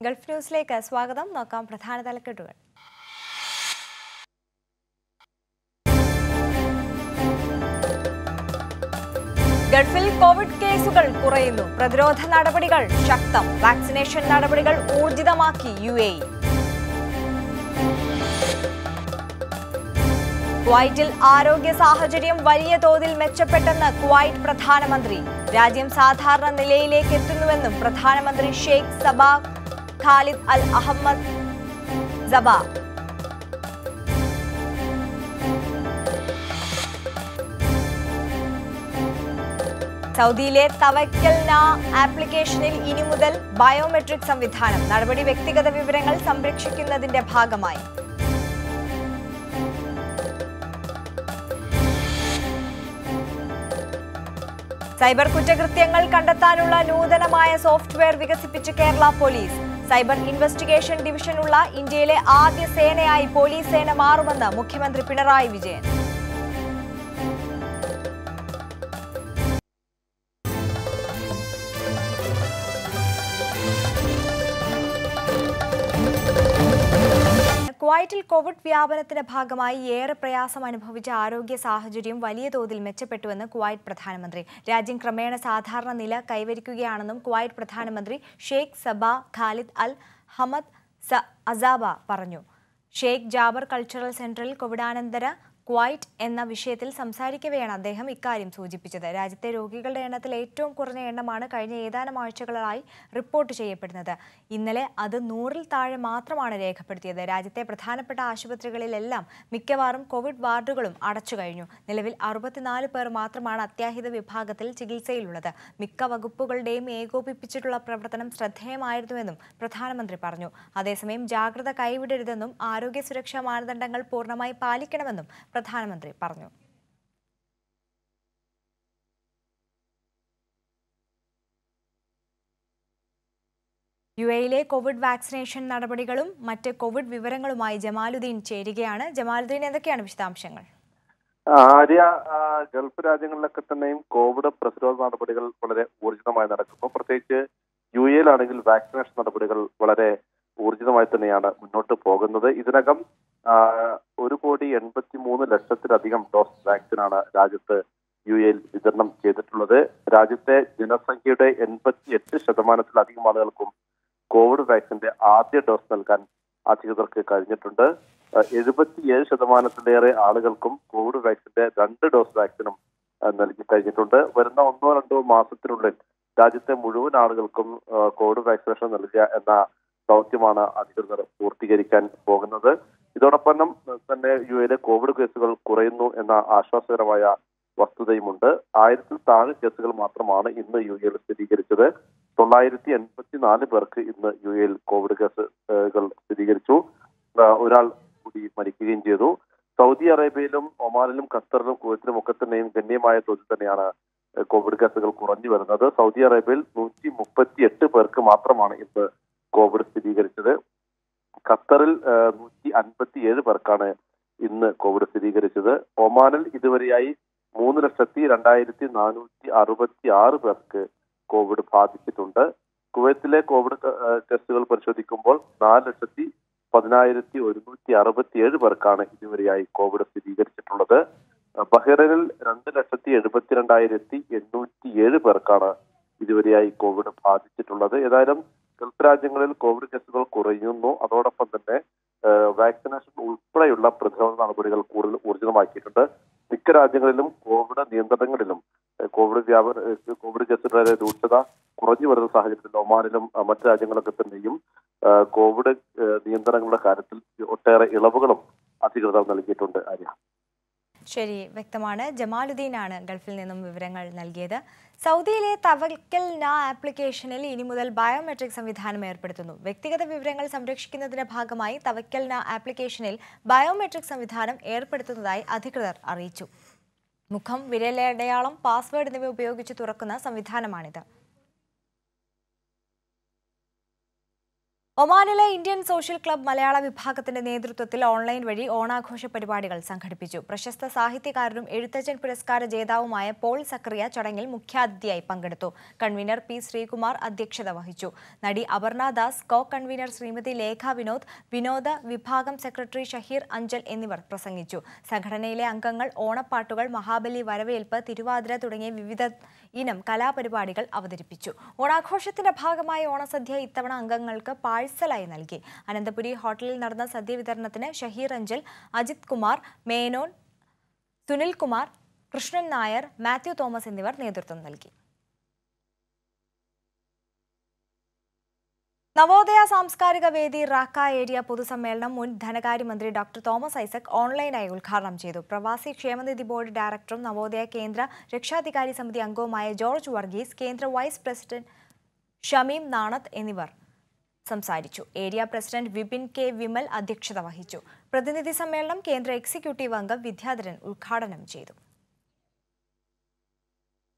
Gulf ന്യൂസിലേക്ക് സ്വാഗതം നോക്കാം പ്രധാന തലക്കെട്ടുകൾ ഗൾഫിൽ കോവിഡ് കേസുകൾ കുറയുന്നു പ്രതിരോധ നടപടികൾ ശക്തം വാക്സിനേഷൻ നടപടികൾ ഊർജിതമാക്കി യു എ കുവൈറ്റിൽ ആരോഗ്യ സാഹചര്യം വലിയ തോതിൽ മെച്ചപ്പെട്ടെന്ന് കുവൈറ്റ് പ്രധാനമന്ത്രി രാജ്യം സാധാരണ നിലയിലേക്ക് എത്തുന്നുവെന്നും പ്രധാനമന്ത്രി ഷെയ്ഖ് സബാ ഖാലിദ് അൽ അഹമ്മദ് സബ സൗദിയിലെ തവക്കൽ നാ ആപ്ലിക്കേഷനിൽ ഇനി മുതൽ ബയോമെട്രിക് സംവിധാനം നടപടി വ്യക്തിഗത വിവരങ്ങൾ സംരക്ഷിക്കുന്നതിന്റെ ഭാഗമായി സൈബർ കുറ്റകൃത്യങ്ങൾ കണ്ടെത്താനുള്ള നൂതനമായ സോഫ്റ്റ്വെയർ വികസിപ്പിച്ച് കേരള പോലീസ് സൈബർ ഇൻവെസ്റ്റിഗേഷൻ ഡിവിഷനുള്ള ഇന്ത്യയിലെ ആദ്യ സേനയായി പോലീസ് സേന മാറുമെന്ന് മുഖ്യമന്ത്രി പിണറായി വിജയൻ കുവൈറ്റിൽ കോവിഡ് വ്യാപനത്തിന്റെ ഭാഗമായി ഏറെ പ്രയാസം അനുഭവിച്ച ആരോഗ്യ സാഹചര്യം വലിയ തോതിൽ മെച്ചപ്പെട്ടുവെന്ന് കുവൈറ്റ് പ്രധാനമന്ത്രി രാജ്യം ക്രമേണ സാധാരണ നില കൈവരിക്കുകയാണെന്നും കുവൈറ്റ് പ്രധാനമന്ത്രി Sheikh Sabah Khalid Al Hamad സ അസാബ പറഞ്ഞു ഷെയ്ഖ് ജാബർ കൾച്ചറൽ സെന്ററിൽ കോവിഡാനന്തര ക്വൈറ്റ് എന്ന വിഷയത്തിൽ സംസാരിക്കവെയാണ് അദ്ദേഹം ഇക്കാര്യം സൂചിപ്പിച്ചത് രാജ്യത്തെ രോഗികളുടെ എണ്ണത്തിൽ ഏറ്റവും കുറഞ്ഞ എണ്ണമാണ് കഴിഞ്ഞ ഏതാനും ആഴ്ചകളായി റിപ്പോർട്ട് ചെയ്യപ്പെടുന്നത് ഇന്നലെ അത് നൂറിൽ താഴെ മാത്രമാണ് രേഖപ്പെടുത്തിയത് രാജ്യത്തെ പ്രധാനപ്പെട്ട ആശുപത്രികളിലെല്ലാം മിക്കവാറും കോവിഡ് വാർഡുകളും അടച്ചു കഴിഞ്ഞു നിലവിൽ അറുപത്തിനാല് പേർ മാത്രമാണ് അത്യാഹിത വിഭാഗത്തിൽ ചികിത്സയിലുള്ളത് മിക്ക വകുപ്പുകളുടെയും ഏകോപിപ്പിച്ചിട്ടുള്ള പ്രവർത്തനം ശ്രദ്ധേയമായിരുന്നുവെന്നും പ്രധാനമന്ത്രി പറഞ്ഞു അതേസമയം ജാഗ്രത കൈവിടരുതെന്നും ആരോഗ്യ സുരക്ഷാ മാനദണ്ഡങ്ങൾ പൂർണ്ണമായി പാലിക്കണമെന്നും പ്രധാനമന്ത്രി പറഞ്ഞു യു എയിലെ കോവിഡ് വാക്സിനേഷൻ നടപടികളും മറ്റ് കോവിഡ് വിവരങ്ങളുമായി ജമാലുദ്ദീൻ ചേരുകയാണ് ജമാലുദ്ദീൻ എന്തൊക്കെയാണ് വിശദാംശങ്ങൾ ആര്യ ആ, ഗൾഫ് രാജ്യങ്ങളിലൊക്കെ തന്നെയും കോവിഡ് പ്രതിരോധ നടപടികൾ വളരെ ഊർജിതമായി നടക്കുന്നു പ്രത്യേകിച്ച് യു എയിലാണെങ്കിൽ വാക്സിനേഷൻ നടപടികൾ വളരെ ഊർജിതമായി തന്നെയാണ് മുന്നോട്ട് പോകുന്നത് ഇതിനകം ആ, ഒരു കോടി എൺപത്തി മൂന്ന് ലക്ഷത്തിലധികം ഡോസ് വാക്സിനാണ് രാജ്യത്ത് യു എയിൽ വിതരണം ചെയ്തിട്ടുള്ളത് രാജ്യത്തെ ജനസംഖ്യയുടെ എൺപത്തി എട്ട് ശതമാനത്തിലധികം ആളുകൾക്കും കോവിഡ് വാക്സിന്റെ ആദ്യ ഡോസ് നൽകാൻ അധികൃതർക്ക് കഴിഞ്ഞിട്ടുണ്ട് എഴുപത്തിയേഴ് ശതമാനത്തിലേറെ ആളുകൾക്കും കോവിഡ് വാക്സിന്റെ രണ്ട് ഡോസ് വാക്സിനും ആ, നൽകി കഴിഞ്ഞിട്ടുണ്ട് വരുന്ന ഒന്നോ രണ്ടോ മാസത്തിനുള്ളിൽ രാജ്യത്തെ മുഴുവൻ ആളുകൾക്കും ആ, കോവിഡ് വാക്സിനേഷൻ നൽകുക എന്ന ദൗത്യമാണ് അധികൃതർ പൂർത്തീകരിക്കാൻ പോകുന്നത് ഇതോടൊപ്പം തന്നെ യു എയിലെ കോവിഡ് കേസുകൾ കുറയുന്നു എന്ന ആശ്വാസകരമായ വസ്തുതയുമുണ്ട് ആയിരത്തിൽ താഴെ കേസുകൾ മാത്രമാണ് ഇന്ന് യു എയിൽ സ്ഥിരീകരിച്ചത് തൊള്ളായിരത്തി എൺപത്തിനാല് പേർക്ക് ഇന്ന് യു എയിൽ കോവിഡ് കേസുകൾ സ്ഥിരീകരിച്ചു ആ, ഒരാൾ കൂടി മരിക്കുകയും ചെയ്തു സൗദി അറേബ്യയിലും ഒമാനിലും ഖത്തറിലും കുവൈത്തിലും ഒക്കെ തന്നെയും ഗണ്യമായ തോതിൽ തന്നെയാണ് ഏഹ്, കോവിഡ് കേസുകൾ കുറഞ്ഞു വരുന്നത് സൗദി അറേബ്യയിൽ നൂറ്റി മുപ്പത്തി എട്ട് പേർക്ക് മാത്രമാണ് ഇന്ന് കോവിഡ് സ്ഥിരീകരിച്ചത് ഖത്തറിൽ നൂറ്റി അൻപത്തി ഏഴ് പേർക്കാണ് ഇന്ന് കോവിഡ് സ്ഥിരീകരിച്ചത് ഒമാനിൽ ഇതുവരെയായി മൂന്ന് ലക്ഷത്തി രണ്ടായിരത്തി നാനൂറ്റി അറുപത്തി ആറ് പേർക്ക് കോവിഡ് ബാധിച്ചിട്ടുണ്ട് കുവൈത്തിലെ കോവിഡ് ക- ഏഹ് ടെസ്റ്റുകൾ പരിശോധിക്കുമ്പോൾ നാല് ലക്ഷത്തി പതിനായിരത്തി ഒരുന്നൂറ്റി അറുപത്തി ഏഴ് പേർക്കാണ് ഇതുവരെയായി കോവിഡ് സ്ഥിരീകരിച്ചിട്ടുള്ളത് ഏഹ് ബഹ്റൈനിൽ രണ്ട് ലക്ഷത്തി എഴുപത്തിരണ്ടായിരത്തി എണ്ണൂറ്റി ഏഴ് പേർക്കാണ് ഇതുവരെയായി കോവിഡ് ബാധിച്ചിട്ടുള്ളത് ഏതായാലും ഗൾഫ് രാജ്യങ്ങളിൽ കോവിഡ് കേസുകൾ കുറയുന്നു അതോടൊപ്പം തന്നെ ഏഹ് വാക്സിനേഷൻ ഉൾപ്പെടെയുള്ള പ്രതിരോധ നടപടികൾ കൂടുതൽ ഊർജിതമാക്കിയിട്ടുണ്ട് മിക്ക രാജ്യങ്ങളിലും കോവിഡ് നിയന്ത്രണങ്ങളിലും ഏഹ് കോവിഡ് വ്യാപന ഏഹ് കോവിഡ് കേസുകളുടെ രൂക്ഷത കുറഞ്ഞു വരുന്ന സാഹചര്യത്തിൽ ഒമാനിലും അഹ് മറ്റു രാജ്യങ്ങളൊക്കെ തന്നെയും ഏഹ് കോവിഡ് ഏഹ് നിയന്ത്രണങ്ങളുടെ കാര്യത്തിൽ ഒട്ടേറെ ഇളവുകളും അധികൃതർ നൽകിയിട്ടുണ്ട് ആര്യ ശരി വ്യക്തമാണ് ജമാലുദ്ദീനാണ് ഗൾഫിൽ നിന്നും വിവരങ്ങൾ നൽകിയത് സൗദിയിലെ തവക്കൽ നാ ആപ്ലിക്കേഷനിൽ ഇനി മുതൽ ബയോമെട്രിക് സംവിധാനം ഏർപ്പെടുത്തുന്നു വ്യക്തിഗത വിവരങ്ങൾ സംരക്ഷിക്കുന്നതിന്റെ ഭാഗമായി തവക്കൽ നാ ആപ്ലിക്കേഷനിൽ ബയോമെട്രിക് സംവിധാനം ഏർപ്പെടുത്തുന്നതായി അധികൃതർ അറിയിച്ചു മുഖം വിരലടയാളം പാസ്വേഡ് എന്നിവ ഉപയോഗിച്ച് തുറക്കുന്ന സംവിധാനമാണിത് ഒമാനിലെ ഇന്ത്യൻ സോഷ്യൽ ക്ലബ് മലയാള വിഭാഗത്തിന്റെ നേതൃത്വത്തിൽ ഓൺലൈൻ വഴി ഓണാഘോഷ പരിപാടികൾ സംഘടിപ്പിച്ചു പ്രശസ്ത സാഹിത്യകാരനും എഴുത്തച്ഛൻ പുരസ്കാര ജേതാവുമായ പോൾ സക്രിയ ചടങ്ങിൽ മുഖ്യാതിഥിയായി പങ്കെടുത്തു കൺവീനർ പി ശ്രീകുമാർ അധ്യക്ഷത വഹിച്ചു നടി അപർണ ദാസ് കോ കൺവീനർ ശ്രീമതി ലേഖ വിനോദ് വിനോദ വിഭാഗം സെക്രട്ടറി ഷഹീർ അഞ്ചൽ എന്നിവർ പ്രസംഗിച്ചു സംഘടനയിലെ അംഗങ്ങൾ ഓണപ്പാട്ടുകൾ മഹാബലി വരവേൽപ്പ് തിരുവാതിര തുടങ്ങിയ വിവിധ ഇനം കലാപരിപാടികൾ അവതരിപ്പിച്ചു ഓണാഘോഷത്തിന്റെ ഭാഗമായി ഓണസദ്യ ഇത്തവണ അംഗങ്ങൾക്ക് പാഴ്സലായി നൽകി അനന്തപുരി ഹോട്ടലിൽ നടന്ന സദ്യ വിതരണത്തിന് ഷഹീർ അഞ്ചൽ അജിത് കുമാർ മേനോൻ സുനിൽ കുമാർ കൃഷ്ണൻ നായർ മാത്യു തോമസ് എന്നിവർ നേതൃത്വം നൽകി നവോദയ സാംസ്കാരിക വേദി റാക്ക ഏരിയ പൊതുസമ്മേളനം മുൻ ധനകാര്യമന്ത്രി ഡോക്ടർ തോമസ് ഐസക് ഓൺലൈനായി ഉദ്ഘാടനം ചെയ്തു പ്രവാസി ക്ഷേമനിധി ബോർഡ് ഡയറക്ടറും നവോദയ കേന്ദ്ര രക്ഷാധികാരി സമിതി അംഗവുമായ ജോർജ് വർഗീസ് കേന്ദ്ര വൈസ് പ്രസിഡന്റ് ഷമീം നാണത്ത് എന്നിവർ സംസാരിച്ചു area president Vipin K Vimal അധ്യക്ഷത വഹിച്ചു പ്രതിനിധി സമ്മേളനം കേന്ദ്ര എക്സിക്യൂട്ടീവ് അംഗം വിദ്യാധരൻ ഉദ്ഘാടനം ചെയ്തു